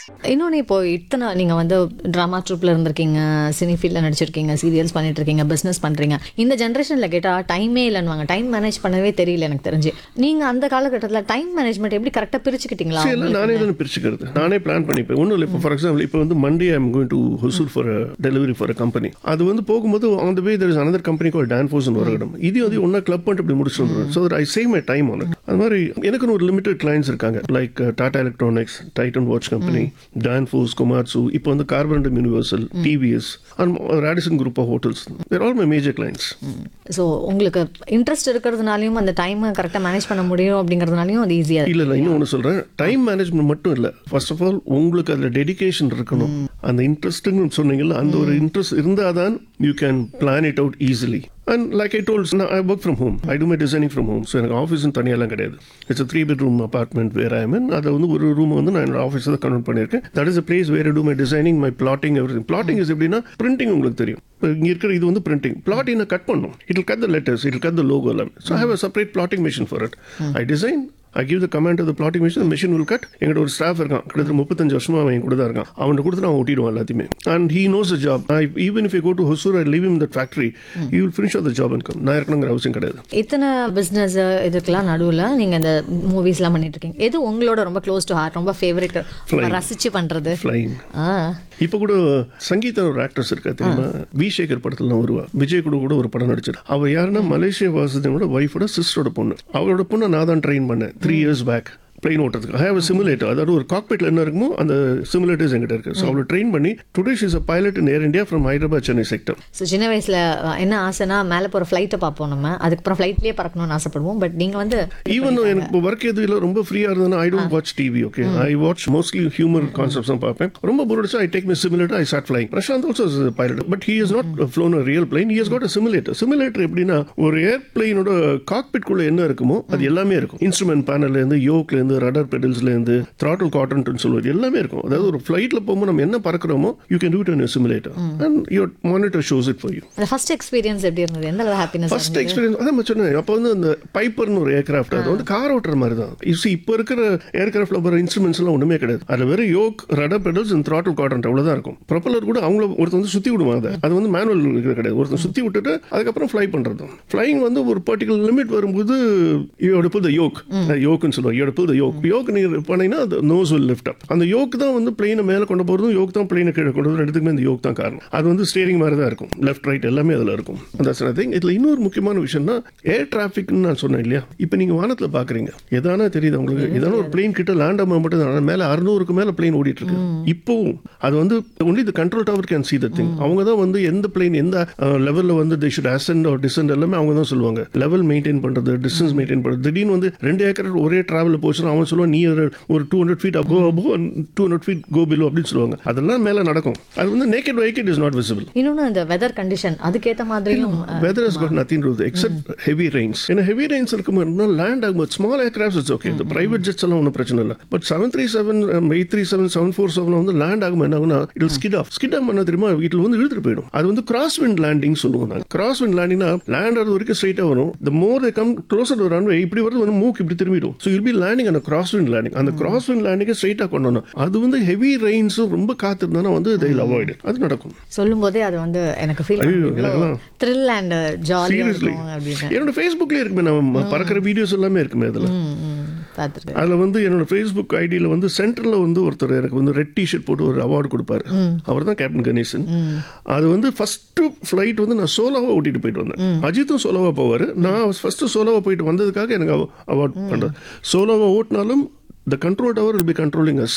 இன்னொன்று இப்போ இத்தனை நீங்கள் வந்து ட்ராமா ட்ரூப்பில் இருந்திருக்கீங்க சினி ஃபீல்டில் நடிச்சிருக்கீங்க சீரியல்ஸ் பண்ணிட்டு இருக்கீங்க பிஸ்னஸ் பண்ணுறீங்க இந்த ஜென்ரேஷனில் கேட்டால் டைமே இல்லைன்னுவாங்க டைம் மேனேஜ் பண்ணவே தெரியல எனக்கு தெரிஞ்சு நீங்கள் அந்த காலகட்டத்தில் டைம் மேனேஜ்மெண்ட் எப்படி கரெக்டாக பிரிச்சுக்கிட்டீங்களா சரி, எல்லாம் நானே தானே பிரிச்சுக்கிறது நானே பிளான் பண்ணிப்பேன் ஒன்றும் இல்லை இப்போ ஃபார் எக்ஸாம்பிள் இப்போ வந்து Monday I'm going to Hosur for delivery for a company அது வந்து போகும்போது on the way there is another company call Danfoss ஒரு இடம் இது வந்து ஒன்றா கிளப் பண்ணிட்டு இப்படி முடிச்சு வந்துடும் so I save my time on it அது மாதிரி எனக்குன்னு ஒரு லிமிடெட் கிளைண்ட்ஸ் இருக்காங்க like Tata electronics Titan watch company Danfoss குமார்சு இப்போ வந்து carbon universal TVS and Radisson group of hotels there all my major clients so உங்களுக்கு இன்ட்ரெஸ்ட் இருக்கிறதுனாலையும் அந்த டைமை கரெக்டாக மேனேஜ் பண்ண முடியும் அப்படிங்கிறதுனாலையும் அது ஈஸியாக இல்ல இல்ல இன்னும் ஒன்று சொல்றேன் டைம் மேனேஜ்மெண்ட் மட்டும் இல்ல ஃபர்ஸ்ட் ஆஃப் ஆல் உங்களுக்கு அதுல டெடிகேஷன் இருக்கணும் அந்த இன்ட்ரெஸ்ட்னு சொன்னீங்கல்ல அந்த ஒரு இன்ட்ரெஸ்ட் இருந்தாதான் you can plan it out easily and like I tolls I work from home I do my designing from home so எனக்கு ஆஃபீஸும் தனியெல்லாம் கிடையாது it's three bedroom apartment where I mean அதை வந்து ஒரு ரூம் வந்து நான் என்னோட ஆஃபீஸ் தான் கன்வெர்ட் பண்ணியிருக்கேன் that is a place where do my designing my plotting every plotting is எப்படின்னா பிரிண்டிங் உங்களுக்கு தெரியும் இப்போ இங்கே இருக்கிற இது வந்து பிரிண்டிங் பிளாட்டிங் கட் பண்ணும் it cut the letters it cut the logo எல்லாமே so I have a separate plotting machine for it I design I give the command the plotting machine machine will cut எங்கிட்ட ஒரு staff இருக்கான் கிட்டத்தட்ட முப்பத்தஞ்சு வருஷமா அவன் கூட தான் இருக்கான் அவன் கொடுத்து அவன் ஒட்டிடுவான் எல்லாத்தையுமே and he knows the job even if you go to Hosur I live in that factory you will finish off the job income நான் இருக்கணுங்கிற அவசியம் கிடையாது இத்தனை பிஸ்னஸ் இதுக்கெல்லாம் நடுவில் நீங்கள் இந்த மூவிஸ்லாம் பண்ணிட்டு இருக்கீங்க எது உங்களோட ரொம்ப க்ளோஸ் டு ஹார்ட் ரொம்ப ஃபேவரட் ரசிச்சு பண்ணுறது ஃப்ளைங் ஆ இப்போ கூட சங்கீதா ஒரு ஆக்ட்ரஸ் இருக்கா தெரியுமா வி சேகர் படத்துல வருவா விஜய் கூட கூட ஒரு படம் நடிச்சிரு அவ யாருன்னா மலேசியா வாசுதேவனோட ஒய்ஃபோட சிஸ்டரோட பொண்ணு அவளோட பொண்ணை நான் தான் ட்ரெயின் பண்ணேன் த்ரீ இயர்ஸ் பேக் பிளெயின் ஓட்டுறதுக்கு ஐ ஹேவ் சிமுலேட்டர் அதாவது ஒரு காக்பீட்ல என்ன இருக்குமோ அந்த சிமுலேட்டர்ஸ் எங்கிட்ட இருக்கு ஸோ அவளை ட்ரெயின் பண்ணி today is a pilot in Air India from Hyderabad Chennai sector so சின்ன வயசில் என்ன ஆசைனா மேலே போகிற ஃப்ளைட்டை பார்ப்போம் நம்ம அதுக்கப்புறம் ஃப்ளைட்லேயே பறக்கணும்னு ஆசைப்படுவோம் பட் நீங்கள் வந்து ஈவன் எனக்கு இப்போ ஒர்க் எதுவும் இல்லை ரொம்ப ஃப்ரீயாக இருந்ததுன்னா I don't watch TV okay I watch mostly humour concepts தான் பார்ப்பேன் ரொம்ப போர் அடிச்சா I take my simulator I start flying Prashanth also pilot but he is not flown a real plane he has got a simulator simulator எப்படின்னா ஒரு ஏர்பிளைனோட காக்பிட்குள்ள என்ன இருக்குமோ அது எல்லாமே இருக்கும் இன்ஸ்ட்ருமெண்ட் பேனல்ல இருந்து யோக்ல இருந்து ரடர் பெடல்ஸ்ல இருந்து த்ராட்டல் காட்டன் சொல்லுவது எல்லாமே இருக்கும் அதாவது ஒரு ஃபிளைட்ல போகும்போது நம்ம என்ன பறக்கிறோமோ you can do it in simulator and your monitor shows it for you அந்த ஃபர்ஸ்ட் எக்ஸ்பீரியன்ஸ் எப்படி இருந்தது எந்த அளவு ஹாப்பினஸ் ஃபர்ஸ்ட் எக்ஸ்பீரியன்ஸ் அதான் நான் சொன்னேன் அப்போ வந்து அந்த பைப்பர்னு ஒரு ஏர்கிராஃப்ட் அது வந்து கார் ஓட்டுற மாதிரி தான் யூ இப்போ இருக்கிற ஏர்கிராஃப்ட்ல வர இன்ஸ்ட்ருமெண்ட்ஸ் எல்லாம் ஒண்ணுமே கிடையாது அது வெறும் yoke rudder pedals and throttle cotton அவ்வளவுதான் இருக்கும் ப்ரொப்பலர் கூட அவங்கள ஒருத்தர் வந்து சுத்தி விடுவாங்க அதை அது வந்து மேனுவல் கிடையாது ஒருத்தர் சுத்தி விட்டுட்டு அதுக்கப்புறம் ஃப்ளை பண்றது ஃப்ளைங் வந்து ஒரு பர்டிகுலர் லிமிட் வரும்போது யோட புல் த யோக் யோக்குன்னு சொல்லுவாங்க யோட புல் த யோக் யோக் நீங்க பண்ணீங்கன்னா அந்த நோஸ் வில் லிஃப்ட் அப் அந்த யோக் தான் வந்து பிளேனை மேலே கொண்டு போகிறதும் யோக் தான் பிளேனை கீழே கொண்டு வரதும் ரெண்டுத்துக்குமே இந்த யோக் தான் காரணம் அது வந்து ஸ்டேரிங் மாதிரி தான் இருக்கும் லெஃப்ட் ரைட் எல்லாமே அதில் இருக்கும் அந்த திங் இதில் இன்னொரு முக்கியமான விஷயம்னா ஏர் டிராஃபிக்னு நான் சொன்னேன் இல்லையா இப்போ நீங்கள் வானத்தில் பார்க்குறீங்க எதானா தெரியுது உங்களுக்கு எதான ஒரு பிளேன் கிட்ட லேண்ட் ஆக மட்டும் தான் மேலே அறுநூறுக்கு மேலே பிளேன் ஓடிட்டு இருக்கு இப்போவும் அது வந்து only the control tower can see the thing அவங்க தான் வந்து எந்த பிளேன் எந்த லெவலில் வந்து the should ascend or descend எல்லாமே அவங்க தான் சொல்லுவாங்க லெவல் மெயின்டைன் பண்ணுறது டிஸ்டன்ஸ் மெயின்டைன் பண்ணுறது திடீர்னு வந்து ரெண்டு ஏக்கர் ஒரே டிராவலில் போச்சுன்னா அவன் சொல்லுவான் நீ ஒரு- ஒரு two hundred feet go above two hundred feet go below அப்படின்னு சொல்லுவாங்க அதெல்லாம் மேலே நடக்கும் அது வந்து naked eye it is not visible இன்னொன்று அந்த வெதர் கண்டிஷன் அதுக்கேற்ற மாதிரியும் weather is got nothing to except heavy rains ஏன்னா ஹெவி ரெயின்ஸ் இருக்கும்போது லேண்ட் ஆகும்போது ஸ்மால் ஏர்கிராஃப்ட் இட்ஸ் ஓகே இந்த பிரைவேட் ஜெட்ஸ் எல்லாம் ஒன்றும் பிரச்சனை இல்லை but seven three seven eight three seven seven four seven வந்து லேண்ட் ஆகும் என்ன ஆகும்னா இட் ஸ்கிட் ஆஃப் ஸ்கிட் ஆகும் என்ன தெரியுமா வீட்டில் வந்து இழுத்துட்டு போயிடும் அது வந்து கிராஸ் விண்ட் லேண்டிங் சொல்லுவோம் நாங்கள் கிராஸ் விண்ட் லேண்டிங்னா லேண்ட் ஆகிறது வரைக்கும் ஸ்ட்ரைட்டாக வரும் the more they come closer to runway இப்படி வரது வந்து மூக்கு இப்படி திரும்பிடும் ஸோ வில் பி லேண்டிங் அந்த கிராஸ் விண்ட் லேண்டிங் அந்த கிராஸ் விண்ட் லேண்டிங்கை ஸ்ட்ரைட்டாக கொண்டு வரணும் அது வந்து ஹெவி ரெயின்ஸும் ரொம்ப காத்து இருந்தானா வந்து தைல் அவாய்டு அது நடக்கும் சொல்லும் போதே அது வந்து எனக்கு ஃபீல் ஐயோ, எனக்கெல்லாம் த்ரில் அண்ட் ஜாலியாக சீரியஸ்லி இருக்கும் அப்படின்னு என்னோட ஃபேஸ்புக்லேயே இருக்குமே நம்ம பறக்கிற வீடியோஸ் எல்லாமே இருக்குமே அதில் ம், ம், பார்த்துருக்கேன் அதில் வந்து என்னோட ஃபேஸ்புக் ஐடியில் வந்து சென்டரில் வந்து ஒருத்தர் எனக்கு வந்து ரெட் டிஷர்ட் போட்டு ஒரு அவார்டு கொடுப்பாரு அவர் தான் கேப்டன் கணேசன் அது வந்து ஃபஸ்ட்டு ஃப்ளைட் வந்து நான் சோலோவாக ஓட்டிட்டு போயிட்டு வந்தேன் அஜித்தும் சோலோவாக போவார் நான் ஃபஸ்ட்டு சோலோவாக போயிட்டு வந்ததுக்காக எனக்கு அவார்ட் பண்ணுறேன் சோலோவாக ஓட்டினாலும் the control tower will be controlling us